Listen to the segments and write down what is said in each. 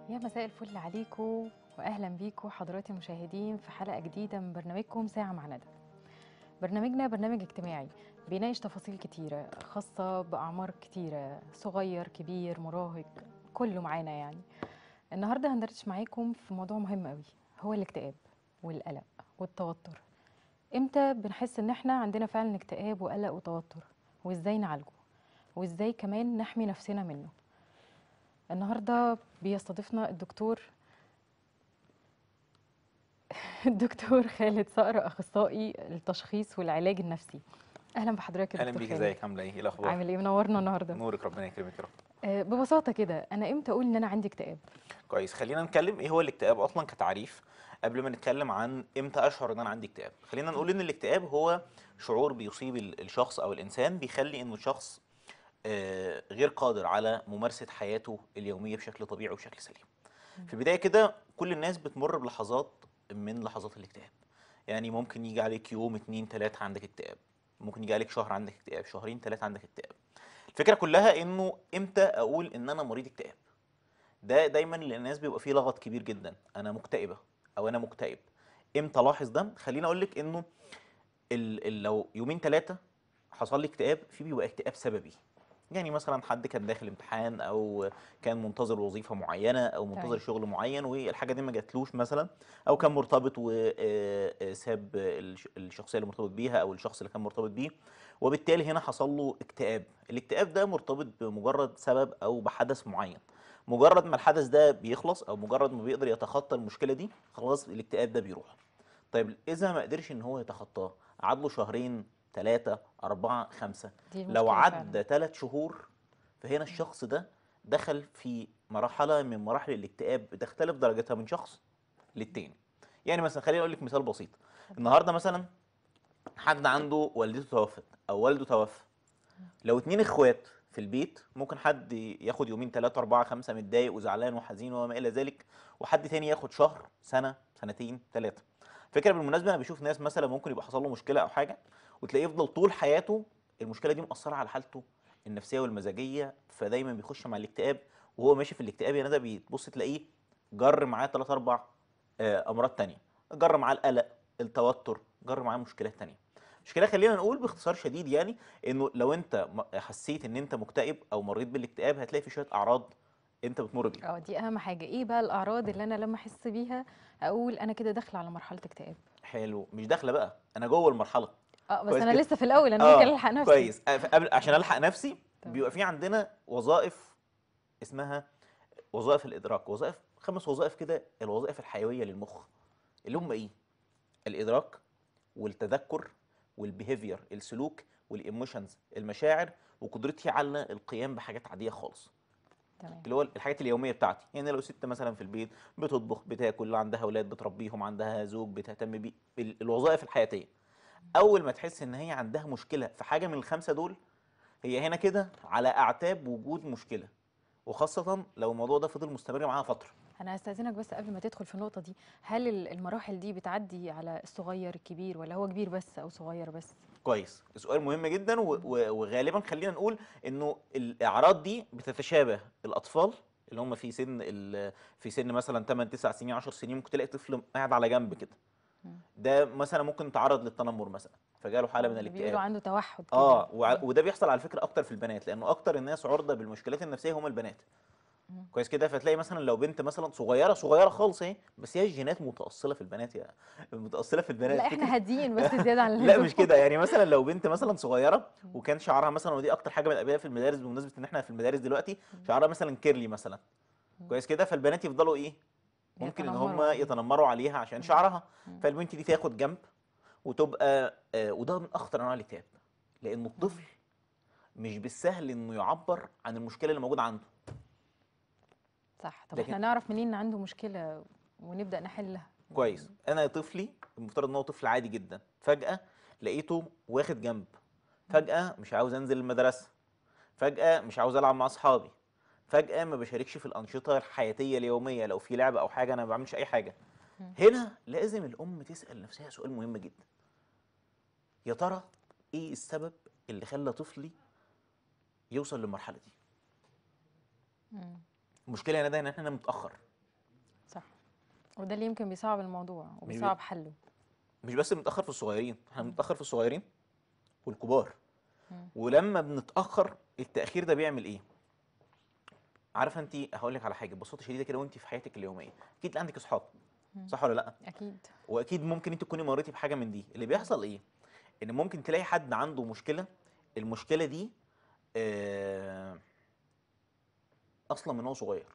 يا مساء الفل عليكم واهلا بيكم حضراتي المشاهدين في حلقه جديده من برنامجكم ساعه مع ندى برنامجنا برنامج اجتماعي بيناقش تفاصيل كتيره خاصه باعمار كتيره صغير كبير مراهق كله معانا يعني النهارده هندردش معاكم في موضوع مهم قوي هو الاكتئاب والقلق والتوتر امتى بنحس ان احنا عندنا فعلا اكتئاب وقلق وتوتر وازاي نعالجه وازاي كمان نحمي نفسنا منه النهارده بيستضيفنا الدكتور الدكتور خالد صقر اخصائي التشخيص والعلاج النفسي اهلا بحضرتك يا اهلا دكتور بيك خالد. ازيك عامله ايه ايه الاخبار عامل ايه منورنا النهارده نورك ربنا يكرمك يا رب آه، ببساطه كده انا امتى اقول ان انا عندي اكتئاب كويس خلينا نتكلم ايه هو الاكتئاب اصلا كتعريف قبل ما نتكلم عن امتى اشعر ان انا عندي اكتئاب خلينا نقول ان الاكتئاب هو شعور بيصيب ال- الشخص او الانسان بيخلي انه الشخص آه، غير قادر على ممارسه حياته اليوميه بشكل طبيعي وبشكل سليم في البدايه كده كل الناس بتمر بلحظات من لحظات الاكتئاب يعني ممكن يجي عليك يوم اتنين تلاته عندك اكتئاب ممكن يجي عليك شهر عندك اكتئاب شهرين تلاته عندك اكتئاب الفكره كلها انه امتى اقول ان انا مريض اكتئاب ده دايما للناس بيبقى فيه لغط كبير جدا انا مكتئبه او انا مكتئب امتى الاحظ ده خليني اقول لك انه ال ال لو يومين ثلاثه حصل لي اكتئاب في بيبقى اكتئاب سببي يعني مثلا حد كان داخل امتحان او كان منتظر وظيفه معينه او منتظر طيب. شغل معين والحاجه دي ما جاتلوش مثلا او كان مرتبط وساب الشخصيه اللي مرتبط بيها او الشخص اللي كان مرتبط بيه وبالتالي هنا حصل له اكتئاب الاكتئاب ده مرتبط بمجرد سبب او بحدث معين مجرد ما الحدث ده بيخلص او مجرد ما بيقدر يتخطى المشكله دي خلاص الاكتئاب ده بيروح طيب اذا ما قدرش ان هو يتخطاه قعد له شهرين ثلاثة أربعة خمسة دي لو المشكلة عدى فعلاً. ثلاث شهور فهنا الشخص ده دخل في مرحلة من مراحل الاكتئاب بتختلف درجتها من شخص للتاني يعني مثلا خليني أقول لك مثال بسيط النهاردة مثلا حد عنده والدته توفت أو والده توفى لو اتنين اخوات في البيت ممكن حد ياخد يومين ثلاثة أربعة خمسة متضايق وزعلان وحزين وما إلى ذلك وحد تاني ياخد شهر سنة سنتين ثلاثة فكرة بالمناسبة أنا بشوف ناس مثلا ممكن يبقى حصل له مشكلة أو حاجة وتلاقيه يفضل طول حياته المشكلة دي مأثرة على حالته النفسية والمزاجية فدايما بيخش مع الاكتئاب وهو ماشي في الاكتئاب يا ندى بتبص تلاقيه جر معاه ثلاث أربع آه، أمراض تانية جر معاه القلق التوتر جر معاه مشكلات تانية مش كده خلينا نقول باختصار شديد يعني انه لو انت م- حسيت ان انت مكتئب او مريت بالاكتئاب هتلاقي في شويه اعراض انت بتمر بيها اه دي اهم حاجه ايه بقى الاعراض اللي انا لما احس بيها اقول انا كده داخله على مرحله اكتئاب حلو مش داخله بقى انا جوه المرحله اه بس كويس انا كده. لسه في الاول انا آه، ممكن الحق نفسي كويس آه، قبل عشان الحق نفسي تمام. بيبقى في عندنا وظائف اسمها وظائف الادراك وظائف خمس وظائف كده الوظائف الحيويه للمخ اللي هم ايه الادراك والتذكر والبيهيفير السلوك والايموشنز المشاعر وقدرتي على القيام بحاجات عاديه خالص تمام اللي هو الحاجات اليوميه بتاعتي يعني لو ست مثلا في البيت بتطبخ بتاكل عندها اولاد بتربيهم عندها زوج بتهتم بيه ال- الوظائف الحياتيه اول ما تحس ان هي عندها مشكله في حاجه من الخمسه دول هي هنا كده على اعتاب وجود مشكله وخاصه لو الموضوع ده فضل مستمر معاها فتره انا هستاذنك بس قبل ما تدخل في النقطه دي هل ال- المراحل دي بتعدي على الصغير الكبير ولا هو كبير بس او صغير بس كويس سؤال مهم جدا و- و- وغالبا خلينا نقول انه الاعراض دي بتتشابه الاطفال اللي هم في سن ال- في سن مثلا 8 9 سنين 10 سنين ممكن تلاقي طفل قاعد على جنب كده مم. ده مثلا ممكن تعرض للتنمر مثلا فجاله حاله من اللي بيقولوا الاكتئاب عنده توحد كده اه وع- مم. وده بيحصل على فكره اكتر في البنات لانه اكتر الناس عرضه بالمشكلات النفسيه هم البنات مم. كويس كده فتلاقي مثلا لو بنت مثلا صغيره صغيره خالص اهي بس هي الجينات متاصله في البنات يا متاصله في البنات لا فكرة- احنا هاديين بس زياده عن لا اللزوم مش كده يعني مثلا لو بنت مثلا صغيره وكان شعرها مثلا ودي اكتر حاجه بنقابلها في المدارس بمناسبه ان احنا في المدارس دلوقتي شعرها مثلا كيرلي مثلا كويس كده فالبنات يفضلوا ايه ممكن ان هم يتنمروا عليه. يتنمروا عليها عشان شعرها مم. فالبنت دي تاخد جنب وتبقى آه وده من اخطر انواع الاكتئاب لانه الطفل مش بالسهل انه يعبر عن المشكله اللي موجوده عنده صح طب لكن- احنا نعرف منين ان عنده مشكله ونبدا نحلها كويس انا طفلي المفترض ان هو طفل عادي جدا فجاه لقيته واخد جنب فجاه مش عاوز انزل المدرسه فجاه مش عاوز العب مع اصحابي فجاه ما بشاركش في الانشطه الحياتيه اليوميه لو في لعبه او حاجه انا ما بعملش اي حاجه مم. هنا لازم الام تسال نفسها سؤال مهم جدا يا ترى ايه السبب اللي خلى طفلي يوصل للمرحله دي مم. المشكله هنا ده ان احنا متاخر وده اللي يمكن بيصعب الموضوع بي- وبيصعب حله مش بس بنتاخر في الصغيرين احنا بنتاخر في الصغيرين والكبار مم. ولما بنتاخر التاخير ده بيعمل ايه عارفه انت هقول لك على حاجه ببساطه شديده كده وانت في حياتك اليوميه اكيد عندك اصحاب مم. صح ولا لا اكيد واكيد ممكن انت تكوني مريتي بحاجه من دي اللي بيحصل ايه ان ممكن تلاقي حد عنده مشكله المشكله دي آه، اصلا من هو صغير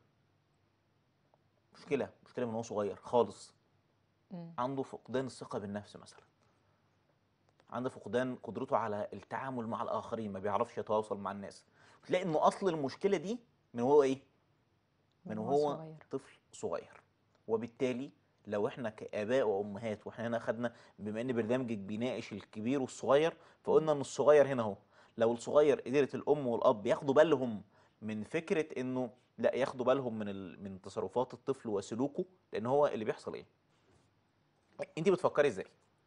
مشكله مشكله من هو صغير خالص مم. عنده فقدان الثقه بالنفس مثلا عنده فقدان قدرته على التعامل مع الاخرين ما بيعرفش يتواصل مع الناس تلاقي انه اصل المشكله دي من هو ايه من وهو صغير طفل صغير وبالتالي لو احنا كاباء وامهات واحنا هنا خدنا بما ان برنامجك بيناقش الكبير والصغير فقلنا ان الصغير هنا اهو لو الصغير قدرت الام والاب ياخدوا بالهم من فكره انه لا ياخدوا بالهم من ال... من تصرفات الطفل وسلوكه لان هو اللي بيحصل ايه انت بتفكري ازاي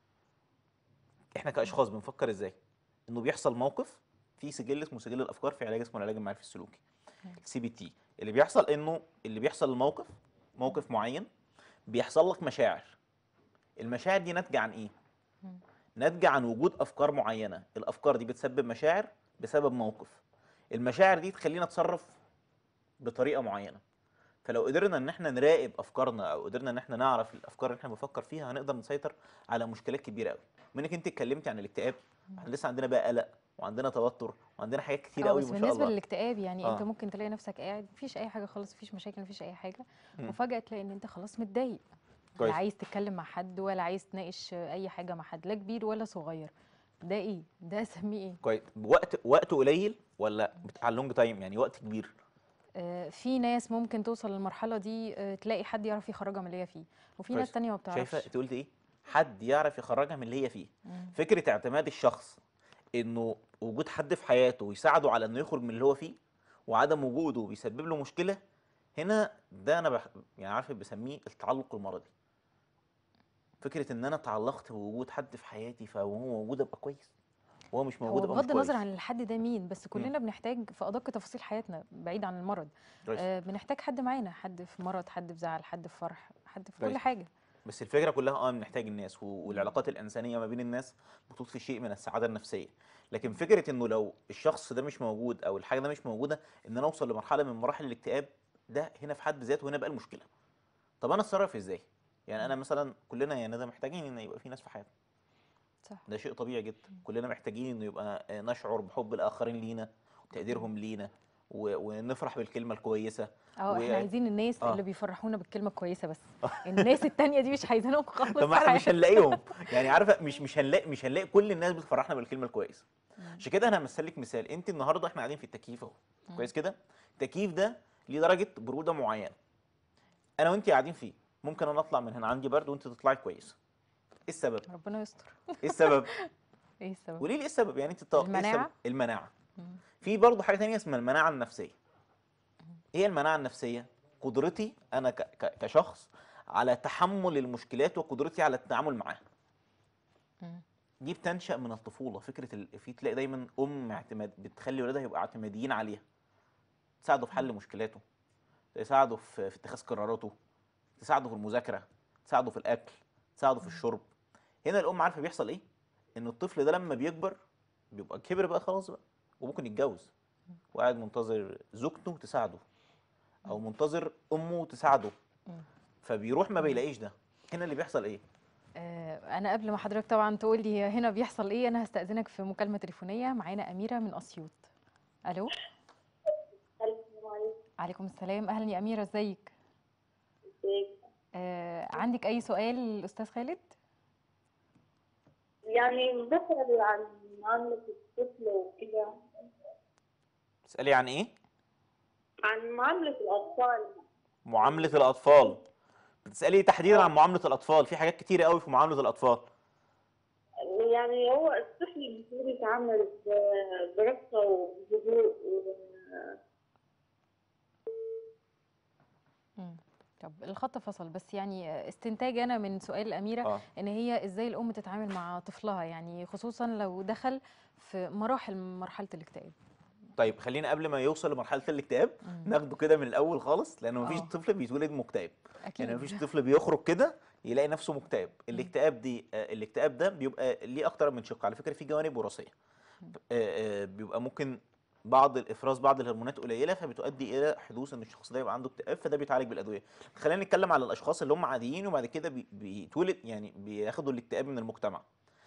احنا كاشخاص بنفكر ازاي انه بيحصل موقف في سجل اسمه سجل الافكار في علاج اسمه العلاج المعرفي السلوكي السي بي تي اللي بيحصل انه اللي بيحصل الموقف موقف معين بيحصل لك مشاعر المشاعر دي ناتجه عن ايه مم. ناتجه عن وجود افكار معينه الافكار دي بتسبب مشاعر بسبب موقف المشاعر دي تخلينا نتصرف بطريقه معينه فلو قدرنا ان احنا نراقب افكارنا او قدرنا ان احنا نعرف الافكار اللي احنا بنفكر فيها هنقدر نسيطر على مشكلات كبيره قوي منك انت اتكلمتي عن الاكتئاب احنا لسه عندنا بقى قلق وعندنا توتر وعندنا حاجات كتير اه قوي بس ما شاء بالنسبه الله للاكتئاب يعني انت آه. ممكن تلاقي نفسك قاعد مفيش اي حاجه خالص مفيش مشاكل مفيش اي حاجه مم. وفجاه تلاقي ان انت خلاص متضايق كويس. لا عايز تتكلم مع حد ولا عايز تناقش اي حاجه مع حد لا كبير ولا صغير ده ايه ده اسميه ايه كويس وقت وقت قليل ولا بتاع لونج تايم يعني وقت كبير آه في ناس ممكن توصل للمرحله دي آه تلاقي حد يعرف يخرجها من اللي هي فيه وفي كويس. ناس تانية ما بتعرفش شايفه انت قلت ايه حد يعرف يخرجها من اللي هي فيه مم. فكره اعتماد الشخص انه وجود حد في حياته يساعده على انه يخرج من اللي هو فيه وعدم وجوده بيسبب له مشكله هنا ده انا بح... يعني عارف بسميه التعلق المرضي فكره ان انا تعلقت بوجود حد في حياتي فهو موجود ابقى كويس وهو مش موجود هو ابقى مش بغض النظر كويس. عن الحد ده مين بس كلنا بنحتاج في ادق تفاصيل حياتنا بعيد عن المرض كويس. آه بنحتاج حد معانا حد في مرض حد في زعل حد في فرح حد في كل كويس. حاجه بس الفكره كلها اه بنحتاج الناس و- والعلاقات الانسانيه ما بين الناس بتضفي شيء من السعاده النفسيه لكن فكره انه لو الشخص ده مش موجود او الحاجه ده مش موجوده ان انا اوصل لمرحله من مراحل الاكتئاب ده هنا في حد ذاته هنا بقى المشكله طب انا اتصرف ازاي يعني انا مثلا كلنا يعني ده محتاجين ان يبقى في ناس في حياتنا صح ده شيء طبيعي جدا كلنا محتاجين انه يبقى آه، نشعر بحب الاخرين لينا وتقديرهم لينا و- ونفرح بالكلمه الكويسه اه و- احنا عايزين الناس آه. اللي بيفرحونا بالكلمه الكويسه بس الناس التانية دي مش عايزينهم خالص طب ما في احنا مش حياتنا. هنلاقيهم يعني عارفه مش مش هنلاقي مش هنلاقي كل الناس بتفرحنا بالكلمه الكويسه عشان كده انا همثل لك مثال انت النهارده احنا قاعدين في التكييف اهو كويس كده التكييف ده ليه درجه بروده معينه انا وانت قاعدين فيه ممكن انا اطلع من هنا عندي برد وانت تطلعي كويسه ايه السبب ربنا يستر ايه السبب ايه السبب قولي لي ايه السبب يعني انت الط- إيه السبب؟ المناعة؟ المناعه مم. في برضه حاجه تانية اسمها المناعه النفسيه ايه هي المناعه النفسيه قدرتي انا ك- ك- كشخص على تحمل المشكلات وقدرتي على التعامل معاها مم. دي بتنشأ من الطفولة فكرة ال... في تلاقي دايما أم اعتماد بتخلي ولادها يبقوا اعتماديين عليها تساعده في حل مشكلاته تساعده في, في اتخاذ قراراته تساعده في المذاكرة تساعده في الأكل تساعده في الشرب هنا الأم عارفة بيحصل إيه؟ إن الطفل ده لما بيكبر بيبقى كبر بقى خلاص بقى وممكن يتجوز وقاعد منتظر زوجته تساعده أو منتظر أمه تساعده مم. فبيروح ما بيلاقيش ده هنا اللي بيحصل إيه؟ آه انا قبل ما حضرتك طبعا تقول لي هنا بيحصل ايه انا هستأذنك في مكالمه تليفونيه معانا اميره من اسيوط الو السلام عليكم عليكم السلام اهلا يا اميره ازيك ازيك آه عندك اي سؤال استاذ خالد يعني بسأل عن معاملة الطفل وكده تسألي عن إيه؟ عن معاملة الأطفال معاملة الأطفال بتسألي تحديدا عن معاملة الأطفال في حاجات كتيرة قوي في معاملة الأطفال يعني هو الطفل المفروض يتعامل ب- برقة وبهدوء و- مم. طب الخط فصل بس يعني استنتاج انا من سؤال الاميره اه ان هي ازاي الام تتعامل مع طفلها يعني خصوصا لو دخل في مراحل من مرحله الاكتئاب طيب خلينا قبل ما يوصل لمرحله الاكتئاب مم. ناخده كده من الاول خالص لانه مفيش آه. طفل بيتولد مكتئب اكيد يعني مفيش طفل بيخرج كده يلاقي نفسه مكتئب الاكتئاب دي آه، الاكتئاب ده بيبقى ليه اكتر من شق على فكره في جوانب وراثيه مم. آه، آه، بيبقى ممكن بعض الافراز بعض الهرمونات قليله فبتؤدي الى حدوث ان الشخص ده يبقى عنده اكتئاب فده بيتعالج بالادويه خلينا نتكلم على الاشخاص اللي هم عاديين وبعد كده بي- بيتولد يعني بياخدوا الاكتئاب من المجتمع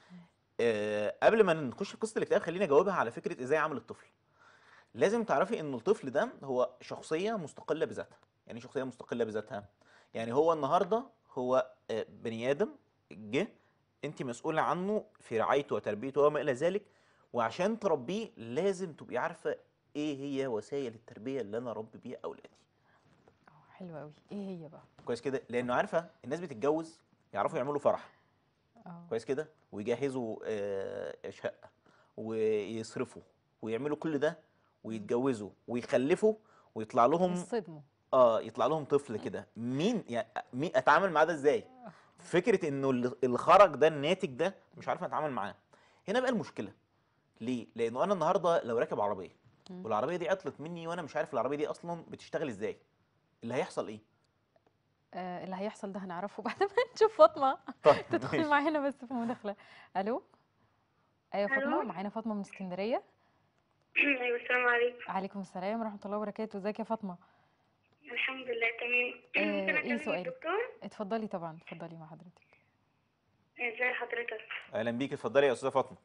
آه، قبل ما نخش في قصه الاكتئاب خليني اجاوبها على فكره ازاي عمل الطفل لازم تعرفي ان الطفل ده هو شخصيه مستقله بذاتها يعني إيه شخصيه مستقله بذاتها يعني هو النهارده هو آه، بني ادم جه انت مسؤوله عنه في رعايته وتربيته وما الى ذلك وعشان تربيه لازم تبقي عارفه ايه هي وسائل التربيه اللي انا اربي بيها اولادي آه، حلوه قوي ايه هي بقى كويس كده لانه عارفه الناس بتتجوز يعرفوا يعملوا فرح اه كويس كده ويجهزوا آه، شقه ويصرفوا ويعملوا كل ده ويتجوزوا ويخلفوا ويطلع لهم يصدموا اه يطلع لهم طفل كده مين يعني مين اتعامل معاه ده ازاي فكره انه اللي اللي خرج ده الناتج ده مش عارف اتعامل معاه هنا بقى المشكله ليه لانه انا النهارده لو راكب عربيه مم. والعربيه دي عطلت مني وانا مش عارف العربيه دي اصلا بتشتغل ازاي اللي هيحصل ايه آه اللي هيحصل ده هنعرفه بعد ما نشوف فاطمه طيب تدخل ماشي. معانا بس في مداخله الو ايوه فاطمه ألو؟ معانا فاطمه من اسكندريه ايوه السلام عليكم عليكم السلام ورحمه الله وبركاته ازيك يا فاطمه الحمد لله تمام آه، ممكن إيه اكلم سؤالك؟ الدكتور اتفضلي طبعا اتفضلي مع حضرتك ازي حضرتك اهلا بيك اتفضلي يا استاذه فاطمه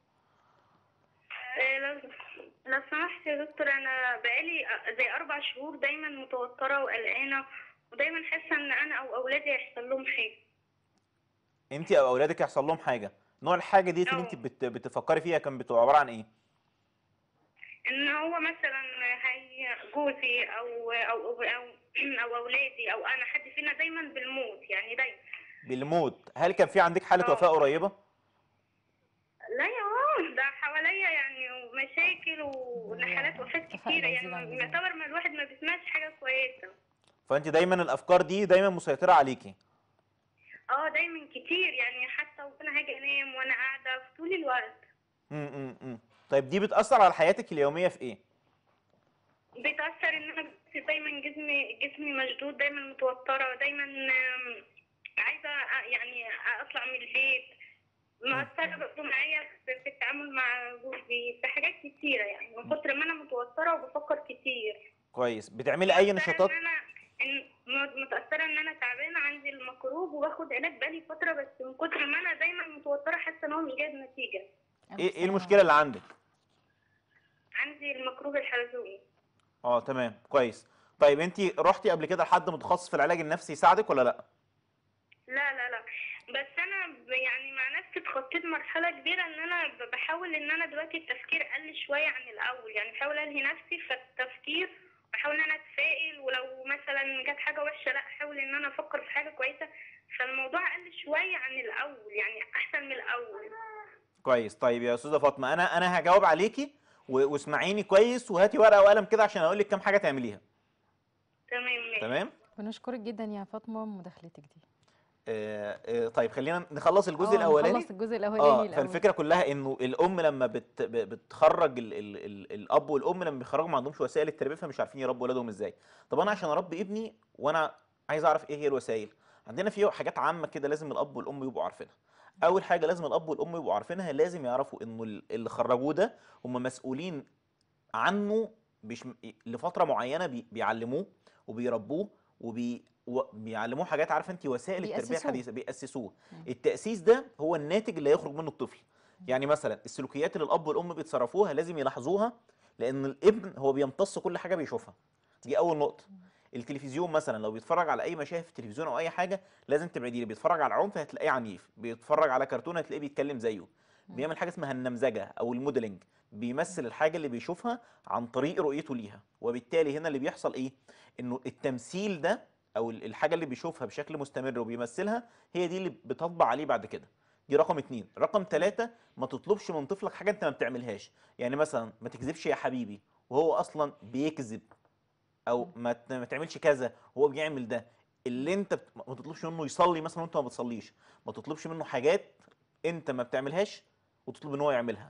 آه، لو لو سمحت يا دكتور انا بقالي زي اربع شهور دايما متوتره وقلقانه ودايما حاسه ان انا او اولادي هيحصل لهم حاجه انت او اولادك يحصل لهم حاجه نوع الحاجه دي اللي انت أه. بت بتفكري فيها كان بتبقى عباره عن ايه ان هو مثلا هي جوزي او او او او, أو اولادي او انا حد فينا دايما بالموت يعني دايما بالموت هل كان في عندك حاله أه. وفاه قريبه لا يا ماما ده حواليا يعني مشاكل ونحلات وفاة اتفقنا كتيرة نزيد عن يعني اللزوم. يعتبر ما الواحد ما بيسمعش حاجة كويسة فانت دايما الافكار دي دايما مسيطره عليكي اه دايما كتير يعني حتى وانا هاجي انام وانا قاعدة في طول الوقت امم امم طيب دي بتاثر على حياتك اليوميه في ايه بتأثر ان انا بس دايما جسمي جسمي مشدود دايما متوترة دايما آم، عايزة أ- يعني اطلع من البيت مأثرة برضه معايا في في التعامل مع جوزي في حاجات كتيرة يعني من كتر ما انا متوترة وبفكر كتير كويس بتعملي اي متأثرة نشاطات ان انا إن م- متأثرة ان انا تعبانة عندي الميكروب وباخد علاج بقالي فترة بس من كتر ما انا دايما متوترة حاسة ان هو مش جايب نتيجة ايه ايه المشكله اللي عندك عندي الميكروب الحلزوني اه تمام كويس طيب انت رحتي قبل كده لحد متخصص في العلاج النفسي يساعدك ولا لا لا لا لا بس انا ب- يعني مع نفسي اتخطيت مرحلة كبيرة ان انا ب- بحاول ان انا دلوقتي التفكير قل شوية عن الاول يعني بحاول الهي نفسي في التفكير بحاول ان انا اتفائل ولو مثلا جت حاجة وحشة لا احاول ان انا افكر في حاجة كويسة فالموضوع قل شوية عن الاول يعني احسن من الاول كويس طيب يا استاذه فاطمه انا انا هجاوب عليكي و- واسمعيني كويس وهاتي ورقه وقلم كده عشان اقول لك كام حاجه تعمليها تمام ماشي تمام بنشكرك جدا يا فاطمه مداخلتك دي آه آه طيب خلينا نخلص الجزء آه، الاولاني نخلص الجزء الاولاني اه الأول. فالفكره كلها انه الام لما بت ب- بتخرج ال ال ال الاب والام لما بيخرجوا ما عندهمش وسائل التربيه فمش عارفين يربوا ولادهم ازاي طب انا عشان اربي ابني وانا عايز اعرف ايه هي الوسائل عندنا في حاجات عامه كده لازم الاب والام يبقوا عارفينها اول حاجه لازم الاب والام يبقوا عارفينها لازم يعرفوا انه ال- اللي خرجوه ده هم مسؤولين عنه بيش لفتره معينه بي بيعلموه وبيربوه وبي و- بيعلموه حاجات عارفه انت وسائل التربيه بيأسسوه. الحديثه بيأسسوه مم. التأسيس ده هو الناتج اللي هيخرج منه الطفل يعني مثلا السلوكيات اللي الاب والام بيتصرفوها لازم يلاحظوها لان الابن هو بيمتص كل حاجه بيشوفها دي اول نقطه التلفزيون مثلا لو بيتفرج على اي مشاهد في التلفزيون او اي حاجه لازم تبعدي له بيتفرج على عنف هتلاقيه عنيف بيتفرج على كرتون هتلاقيه بيتكلم زيه بيعمل حاجه اسمها النمذجه او الموديلنج بيمثل الحاجه اللي بيشوفها عن طريق رؤيته ليها وبالتالي هنا اللي بيحصل ايه انه التمثيل ده او ال- الحاجه اللي بيشوفها بشكل مستمر وبيمثلها هي دي اللي بتطبع عليه بعد كده دي رقم اتنين رقم تلاتة ما تطلبش من طفلك حاجه انت ما بتعملهاش يعني مثلا ما تكذبش يا حبيبي وهو اصلا بيكذب او ما ت- ما تعملش كذا وهو بيعمل ده اللي انت بت... ما تطلبش منه يصلي مثلا وانت ما بتصليش ما تطلبش منه حاجات انت ما بتعملهاش وتطلب ان هو يعملها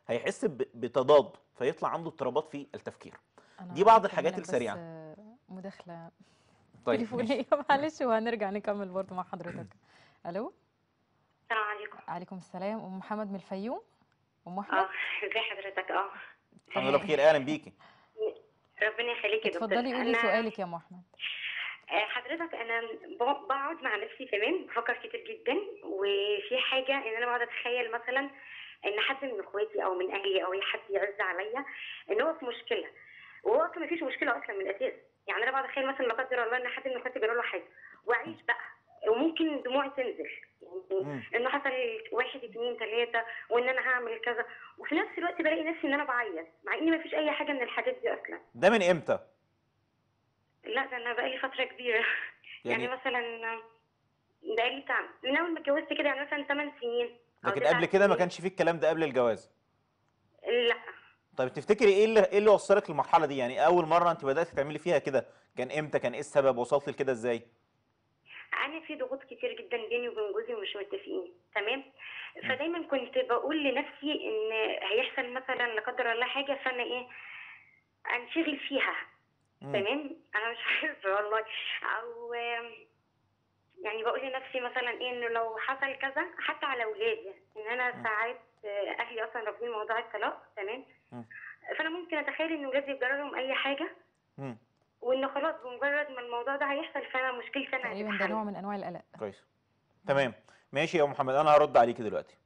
هيحس ب- بتضاد فيطلع عنده اضطرابات في التفكير أنا دي بعض هاخد الحاجات منك بس، السريعة. آه، مداخله طيب تليفونيه معلش وهنرجع نكمل برضه مع حضرتك الو السلام عليكم عليكم السلام ام محمد من الفيوم ام احمد اه ازي حضرتك اه الحمد لله بخير اهلا بيكي ربنا يخليك يا دكتور اتفضلي قولي أنا- سؤالك يا ام احمد آه، حضرتك انا ب- بقعد مع نفسي كمان بفكر كتير جدا وفي حاجه ان انا بقعد اتخيل مثلا ان حد من اخواتي او من اهلي او اي حد يعز عليا ان هو في مشكله وهو اصلا ما فيش مشكله اصلا من الاساس يعني انا بقعد اتخيل مثلا لا قدر الله ان حد من اخواتي جرى له حاجه واعيش بقى وممكن دموعي تنزل يعني مم. انه حصل واحد اتنين تلاته وان انا هعمل كذا وفي نفس الوقت بلاقي نفسي ان انا بعيط مع ان ما فيش اي حاجه من الحاجات دي اصلا ده من امتى لا ده انا بقالي فتره كبيره يعني, يعني مثلا بقالي بتاع من اول ما اتجوزت كده يعني مثلا 8 سنين أو لكن تسع قبل كده ما سنين. كانش فيه الكلام ده قبل الجواز لا طيب تفتكري ايه اللي ايه اللي وصلك للمرحله دي يعني اول مره انت بدات تعملي فيها كده كان امتى كان ايه السبب وصلت لكده ازاي انا في ضغوط كتير جدا بيني وبين جوزي ومش متفقين تمام فدايما كنت بقول لنفسي ان هيحصل مثلا لا قدر الله حاجه فانا ايه انشغل فيها مم. تمام انا مش عارفه والله او آم، يعني بقول لنفسي مثلا ايه انه لو حصل كذا حتى على اولادي ان انا مم. ساعات آه، اهلي اصلا رافضين موضوع الطلاق تمام مم. فانا ممكن اتخيل ان ولادي يجرى لهم اي حاجه مم. وان خلاص بمجرد ما الموضوع ده هيحصل فانا مشكلتي انا تقريبا ده هتتحل. نوع من انواع القلق كويس تمام ماشي يا أم محمد انا هرد عليكي دلوقتي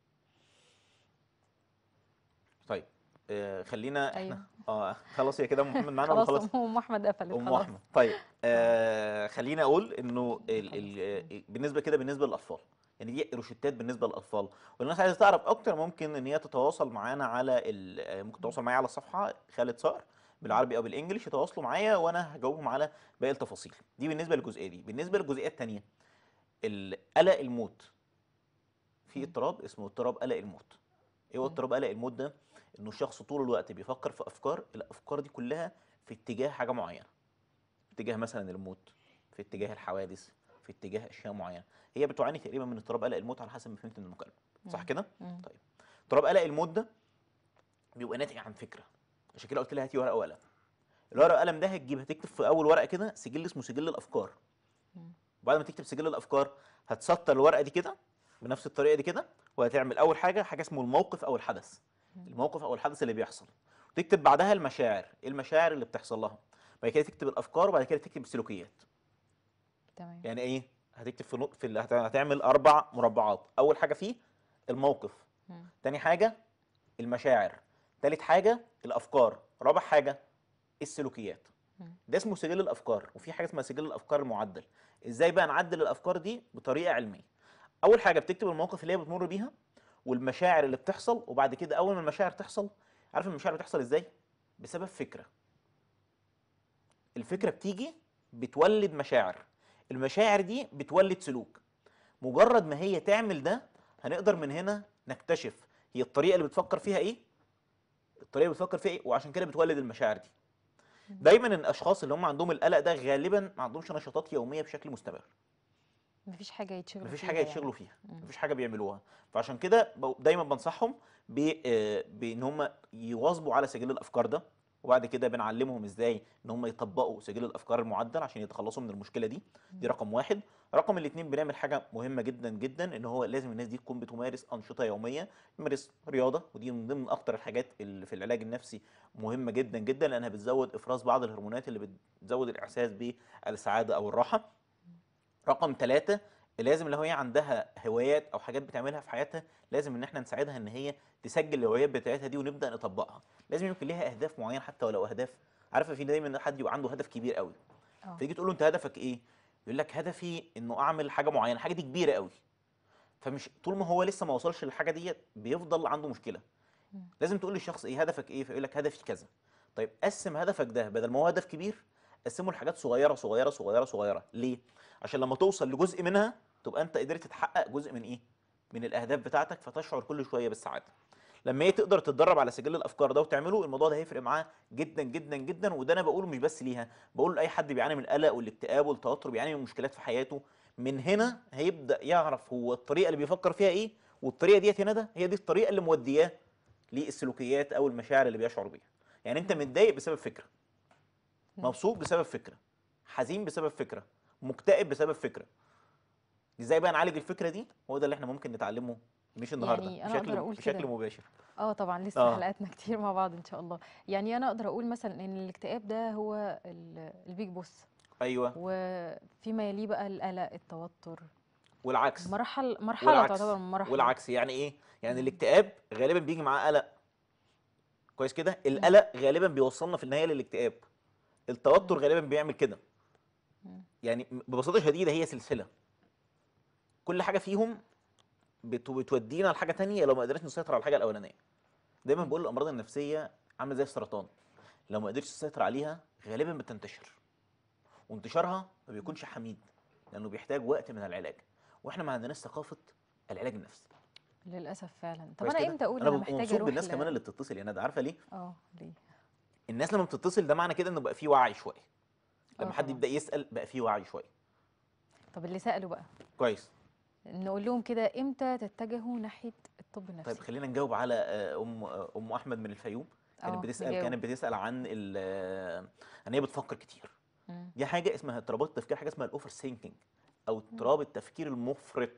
طيب آه خلينا احنا أيوة. اه خلاص هي كده أم محمد معانا خلاص وخلاص ام احمد قفلت ام خلاص احمد طيب آه خليني اقول انه ال ال آه، بالنسبه كده بالنسبه للاطفال يعني دي روشتات بالنسبه للاطفال والناس عايزه تعرف اكتر ممكن ان هي تتواصل معانا على ال- آه، ممكن تتواصل معايا على الصفحه خالد صقر بالعربي او بالانجلش يتواصلوا معايا وانا هجاوبهم على باقي التفاصيل دي بالنسبه للجزئيه دي بالنسبه للجزئيه الثانيه القلق الموت في اضطراب اسمه اضطراب قلق الموت ايه هو مم. اضطراب قلق الموت ده انه الشخص طول الوقت بيفكر في افكار الافكار دي كلها في اتجاه حاجه معينه في اتجاه مثلا الموت في اتجاه الحوادث في اتجاه اشياء معينه هي بتعاني تقريبا من اضطراب قلق الموت على حسب ما فهمت من المكالمه صح مم. كده مم. طيب اضطراب قلق الموت ده بيبقى ناتج عن فكره عشان كده قلت لها هاتي ورقه وقلم الورقه والقلم ده هتجيب هتكتب في اول ورقه كده سجل اسمه سجل الافكار مم. وبعد ما تكتب سجل الافكار هتسطر الورقه دي كده بنفس الطريقه دي كده وهتعمل اول حاجه حاجه اسمه الموقف او الحدث مم. الموقف او الحدث اللي بيحصل وتكتب بعدها المشاعر ايه المشاعر اللي بتحصل لها بعد كده تكتب الافكار وبعد كده تكتب السلوكيات تمام يعني ايه هتكتب في نق... في ال- هت- هتعمل اربع مربعات اول حاجه فيه الموقف مم. تاني حاجه المشاعر تالت حاجه الافكار رابع حاجه السلوكيات مم. ده اسمه سجل الافكار وفي حاجه اسمها سجل الافكار المعدل ازاي بقى نعدل الافكار دي بطريقه علميه اول حاجه بتكتب المواقف اللي هي بتمر بيها والمشاعر اللي بتحصل وبعد كده اول ما المشاعر تحصل عارف المشاعر بتحصل ازاي بسبب فكره الفكره بتيجي بتولد مشاعر المشاعر دي بتولد سلوك مجرد ما هي تعمل ده هنقدر من هنا نكتشف هي الطريقه اللي بتفكر فيها ايه الطريقه اللي بتفكر فيها ايه وعشان كده بتولد المشاعر دي دايما الاشخاص اللي هم عندهم القلق ده غالبا ما عندهمش نشاطات يوميه بشكل مستمر مفيش حاجه يتشغلوا مفيش فيها حاجه يعني. يتشغلوا فيها مم. مفيش حاجه بيعملوها فعشان كده ب- دايما بنصحهم ب- آه، بان هم يواظبوا على سجل الافكار ده وبعد كده بنعلمهم ازاي ان هم يطبقوا سجل الافكار المعدل عشان يتخلصوا من المشكله دي دي رقم واحد رقم الاثنين بنعمل حاجه مهمه جدا جدا ان هو لازم الناس دي تكون بتمارس انشطه يوميه تمارس رياضه ودي من ضمن اكتر الحاجات اللي في العلاج النفسي مهمه جدا جدا لانها بتزود افراز بعض الهرمونات اللي بتزود الاحساس بالسعاده او الراحه رقم ثلاثة لازم لو هي عندها هوايات او حاجات بتعملها في حياتها لازم ان احنا نساعدها ان هي تسجل الهوايات بتاعتها دي ونبدا نطبقها لازم يكون ليها اهداف معينه حتى ولو اهداف عارفه في دايما حد يبقى عنده هدف كبير قوي اه فتيجي تقول له انت هدفك ايه يقول لك هدفي انه اعمل حاجه معينه حاجه دي كبيره قوي فمش طول ما هو لسه ما وصلش للحاجه ديت بيفضل عنده مشكله مم. لازم تقول للشخص ايه هدفك ايه فيقول لك هدفي كذا طيب قسم هدفك ده بدل ما هو هدف كبير قسمه لحاجات صغيره صغيره صغيره صغيره ليه عشان لما توصل لجزء منها تبقى انت قدرت تحقق جزء من ايه من الاهداف بتاعتك فتشعر كل شويه بالسعاده لما هي تقدر تتدرب على سجل الافكار ده وتعمله الموضوع ده هيفرق معاه جدا جدا جدا وده انا بقوله مش بس ليها بقول لاي حد بيعاني من القلق والاكتئاب والتوتر بيعاني من مشكلات في حياته من هنا هيبدا يعرف هو الطريقه اللي بيفكر فيها ايه والطريقه ديت هنا ده هي دي الطريقه اللي مودياه للسلوكيات او المشاعر اللي بيشعر بيها يعني انت متضايق بسبب فكره مم. مبسوط بسبب فكره حزين بسبب فكره مكتئب بسبب فكره ازاي بقى نعالج الفكره دي هو ده اللي احنا ممكن نتعلمه مش النهارده يعني أنا بشكل أقدر أقول بشكل كده. مباشر اه طبعا لسه آه. حلقاتنا كتير مع بعض ان شاء الله يعني انا اقدر اقول مثلا ان الاكتئاب ده هو ال- البيج بوس ايوه وفيما يليه بقى القلق التوتر والعكس مرحل مرحله والعكس تعتبر من مراحل والعكس يعني ايه يعني مم. الاكتئاب غالبا بيجي معاه قلق كويس كده القلق غالبا بيوصلنا في النهايه للاكتئاب التوتر غالبا بيعمل كده مم. يعني ببساطه شديده هي سلسله كل حاجه فيهم بت- بتودينا لحاجه تانية لو ما قدرناش نسيطر على الحاجه الاولانيه دايما بقول الامراض النفسيه عامله زي السرطان لو ما قدرتش تسيطر عليها غالبا بتنتشر وانتشارها ما بيكونش حميد لانه بيحتاج وقت من العلاج واحنا ما عندناش ثقافه العلاج النفسي للاسف فعلا طب كويس انا كده؟ امتى اقول انا انا ببقى محتاجه مبسوط اروح بالناس ل- كمان اللي بتتصل يا ندى عارفه ليه اه ليه الناس لما بتتصل ده معنى كده انه بقى فيه وعي شويه لما آه حد طبعاً. يبدا يسال بقى فيه وعي شويه طب اللي سالوا بقى كويس نقول لهم كده امتى تتجهوا ناحيه الطب طيب النفسي خلينا نجاوب على آه، ام آه، ام احمد من الفيوم كانت آه، بتسال نجاوب. كانت بتسال عن ال- آه، ان هي بتفكر كتير مم. دي حاجه اسمها اضطرابات التفكير حاجه اسمها الاوفر ثينكينج او اضطراب التفكير المفرط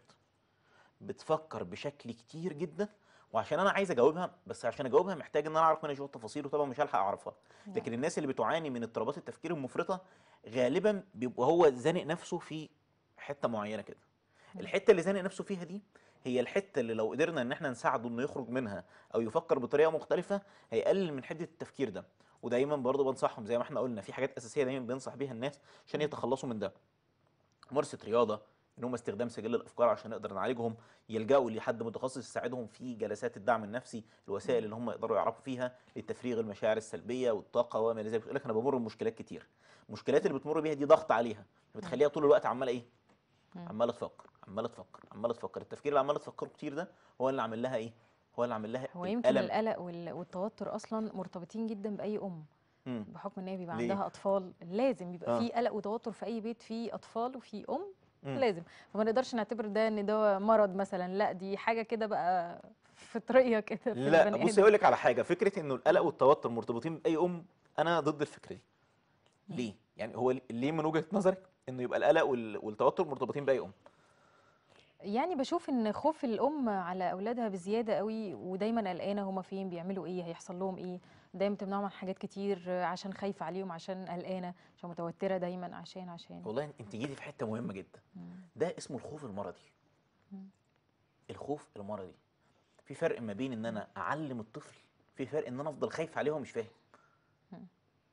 بتفكر بشكل كتير جدا وعشان انا عايز اجاوبها بس عشان اجاوبها محتاج ان انا اعرف منها شويه تفاصيل وطبعا مش هلحق اعرفها نعم. لكن الناس اللي بتعاني من اضطرابات التفكير المفرطه غالبا بيبقى هو زانق نفسه في حته معينه كده مم. الحته اللي زانق نفسه فيها دي هي الحته اللي لو قدرنا ان احنا نساعده انه يخرج منها او يفكر بطريقه مختلفه هيقلل من حده التفكير ده ودايما برضه بنصحهم زي ما احنا قلنا في حاجات اساسيه دايما بننصح بيها الناس عشان مم. يتخلصوا من ده ممارسه رياضه ان هم استخدام سجل الافكار عشان نقدر نعالجهم يلجأوا لحد متخصص يساعدهم في جلسات الدعم النفسي الوسائل اللي هم يقدروا يعرفوا فيها لتفريغ المشاعر السلبيه والطاقه وما الى ذلك بتقول لك انا بمر بمشكلات كتير المشكلات اللي بتمر بيها دي ضغط عليها بتخليها طول الوقت عماله ايه مم. عماله تفكر عماله تفكر عماله تفكر التفكير اللي عماله تفكره كتير ده هو اللي عامل لها ايه هو اللي عامل لها هو يمكن الألم. القلق وال- والتوتر اصلا مرتبطين جدا باي ام مم. بحكم ان هي بيبقى ليه؟ عندها اطفال لازم يبقى آه. في قلق وتوتر في اي بيت فيه اطفال وفي ام مم. لازم فما نقدرش نعتبر ده ان ده مرض مثلا لا دي حاجه كده بقى فطريه كده في لا البني بص آدم. اقول لك على حاجه فكره انه القلق والتوتر مرتبطين باي ام انا ضد الفكره دي مم. ليه يعني هو ليه من وجهه نظرك انه يبقى القلق وال- والتوتر مرتبطين باي ام يعني بشوف ان خوف الام على اولادها بزياده قوي ودايما قلقانه هما فين بيعملوا ايه هيحصل لهم ايه دايما بتمنعهم عن حاجات كتير عشان خايفه عليهم عشان قلقانه عشان متوتره دايما عشان عشان والله انت جيتي في حته مهمه جدا مم. ده اسمه الخوف المرضي مم. الخوف المرضي في فرق ما بين ان انا اعلم الطفل في فرق ان انا افضل خايف عليه وهو مش فاهم مم.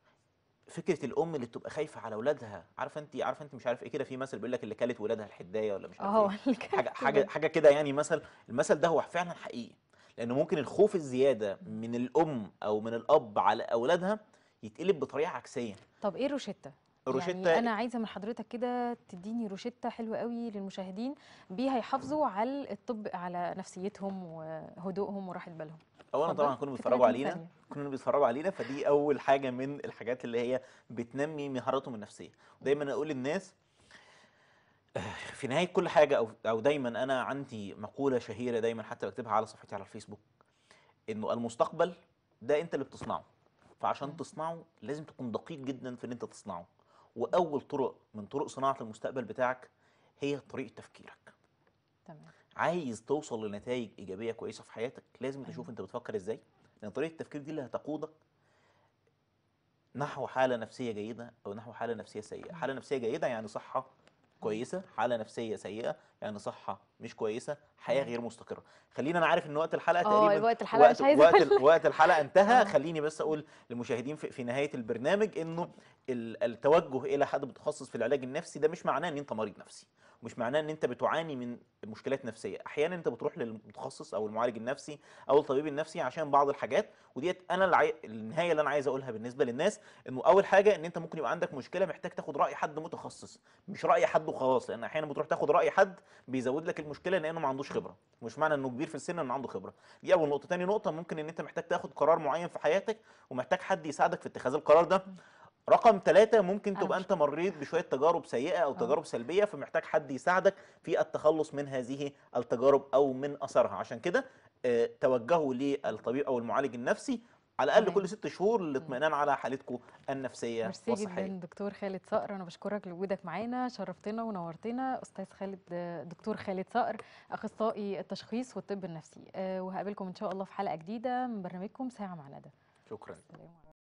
فكره الام اللي بتبقى خايفه على اولادها عارفه انت عارفه انت مش عارف ايه كده في مثل بيقول لك اللي كلت ولادها الحدايه ولا مش عارف اه ايه حاجه حاجه حاجه كده يعني مثل المثل ده هو فعلا حقيقي لانه ممكن الخوف الزياده من الام او من الاب على اولادها يتقلب بطريقه عكسيه طب ايه الروشته الروشتة- يعني انا عايزه من حضرتك كده تديني روشته حلوه قوي للمشاهدين بيها يحافظوا على الطب على نفسيتهم وهدوءهم وراحه بالهم اولا اتفضل. طبعا كانوا في بيتفرجوا 30 علينا ثانية. كانوا بيتفرجوا علينا فدي اول حاجه من الحاجات اللي هي بتنمي مهاراتهم النفسيه ودايما اقول للناس آه، في نهايه كل حاجه او او دايما انا عندي مقوله شهيره دايما حتى بكتبها على صفحتي على الفيسبوك انه المستقبل ده انت اللي بتصنعه فعشان مم. تصنعه لازم تكون دقيق جدا في ان انت تصنعه واول طرق من طرق صناعه المستقبل بتاعك هي طريقه تفكيرك تمام عايز توصل لنتائج ايجابيه كويسه في حياتك لازم تشوف أيوة. انت بتفكر ازاي لان طريقه التفكير دي اللي هتقودك نحو حاله نفسيه جيده او نحو حاله نفسيه سيئه حاله نفسيه جيده يعني صحه كويسه حاله نفسيه سيئه يعني صحه مش كويسه حياه مم. غير مستقره خلينا انا عارف ان وقت الحلقه اه تقريبا وقت الحلقه وقت مش عايزه وقت, أقول. ال- وقت الحلقه انتهى آه. خليني بس اقول للمشاهدين في, في نهايه البرنامج انه ال- التوجه الى حد متخصص في العلاج النفسي ده مش معناه ان انت مريض نفسي ومش معناه ان انت بتعاني من مشكلات نفسيه احيانا انت بتروح للمتخصص او المعالج النفسي او الطبيب النفسي عشان بعض الحاجات وديت انا العي... النهايه اللي انا عايز اقولها بالنسبه للناس انه اول حاجه ان انت ممكن يبقى عندك مشكله محتاج تاخد راي حد متخصص مش راي حد وخلاص لان احيانا بتروح تاخد راي حد بيزود لك المشكله لانه ما عندوش خبره مش معنى انه كبير في السن انه عنده خبره دي اول نقطه تاني نقطه ممكن ان انت محتاج تاخد قرار معين في حياتك ومحتاج حد يساعدك في اتخاذ القرار ده رقم ثلاثة ممكن أنا تبقى مش- انت مريت بشوية تجارب سيئة او آه. تجارب سلبية فمحتاج حد يساعدك في التخلص من هذه التجارب او من اثرها عشان كده آه، توجهوا للطبيب او المعالج النفسي على الاقل تمام. كل ست شهور للاطمئنان على حالتكم النفسيه ميرسي والصحيه جدا دكتور خالد صقر انا بشكرك لوجودك معانا شرفتنا ونورتنا استاذ خالد دكتور خالد صقر اخصائي التشخيص والطب النفسي أه وهقابلكم ان شاء الله في حلقه جديده من برنامجكم ساعه مع ندى شكرا سلام عليكم